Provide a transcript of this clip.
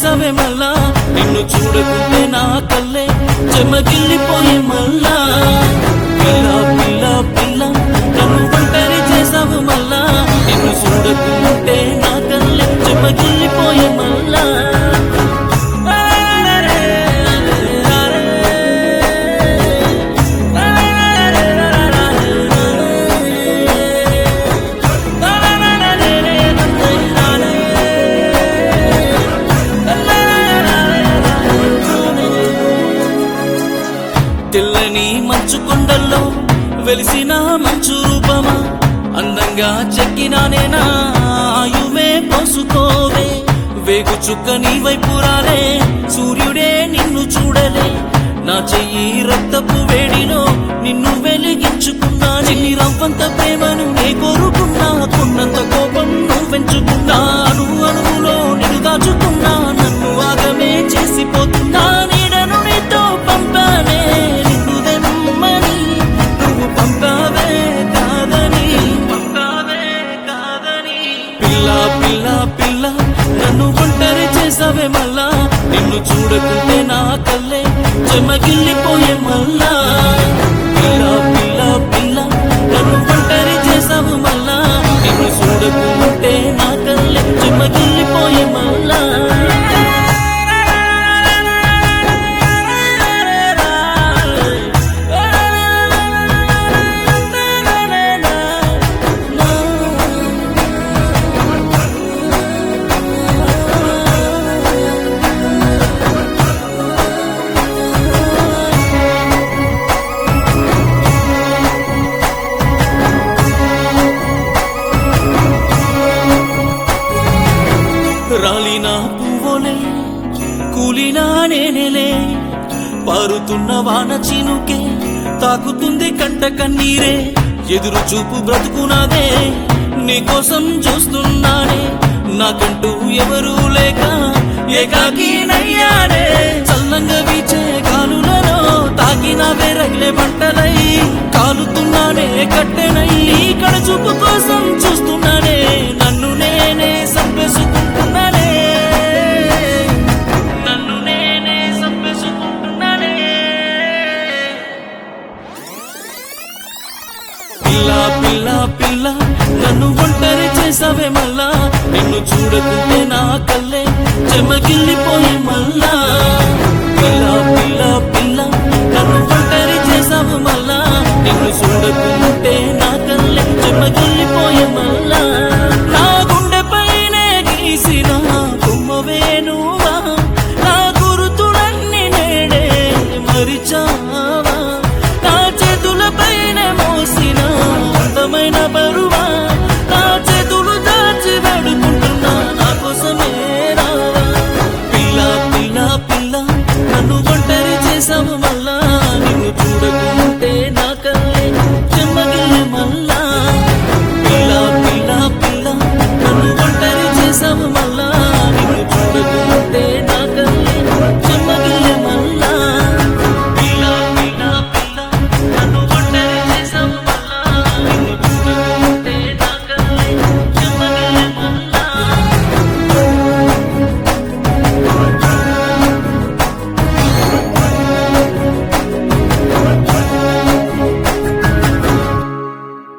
చేసావే మళ్ళా నిన్ను చూడకుంటే నా కల్లే చెమగిల్లిపోయే మళ్ళా పిల్ల పిల్ల పిల్ల నన్ను ఒంటరి చేసావు మళ్ళా నిన్ను చూడకుంటే నా కల్లే చెమగిల్లిపోయే మళ్ళా తెల్లని మంచు కొండల్లో వెలిసిన మంచు రూపమా అందంగా చెక్కినానేనా ఆయువే పోసుకోవే వేగు చుక్క నీ వైపు రాలే సూర్యుడే నిన్ను చూడలే నా చెయ్యి రక్తపు వేడిలో నిన్ను వెలిగించుకున్నా చిన్ని రవ్వంత ప్రేమను నే కోరుకున్నా కొన్నంత కోపం నువ్వు పెంచుకున్నా అణు అణువులో నిన్ను దాచుకున్నా నన్ను ఆగమే చేసిపోతున్నా నీడను నీతో పంపానే నిన్ను దెమ్మని నువ్వు పంపావే కాదని పంపావే కాదని పిల్ల పిల్ల పిల్ల నన్ను ఒంటరి చేసావే మళ్ళా నిన్ను చూడకుంటే నా కల్లే చెమగిల్లిపోయే మళ్ళా పిల్ల పిల్ల పిల్ల నన్ను ఒంటరి చేసావు మళ్ళా నిన్ను చూడకుంటే నా కల్లే చెమగిల్లిపోయే మళ్ళా రాలిన పువ్వులే కూలినా నేనేలే పారుతున్న వాన చినుకే తాకుతుంది కంట కన్నీరే ఎదురు చూపు బ్రతుకునాదే నీకోసం చూస్తున్నానే నాకంటూ ఎవరూ లేక ఏకాకి నయ్యానే చల్లంగా వీచే కాలులలో తాకిన వెరగిలే మంటలై కాలుతున్నానే కట్టెనై ఇక్కడ చూపు కోసం చూస్తున్నానే నన్ను నేనే సంపేసుకుంటున్నానే నన్ను నేనే సంపేసుకుంటున్నానే పిల్ల పిల్ల పిల్ల నన్ను ఒంటరి చేసావే మళ్ళా నిన్ను చూడకుంటే నా కల్లే చెమగిల్లిపోయే మళ్ళా పిల్ల పిల్ల పిల్ల నన్ను ఒంటరి చేసావు మళ్ళా నిన్ను చూడకుంటే నా కల్లే చెమగిల్లి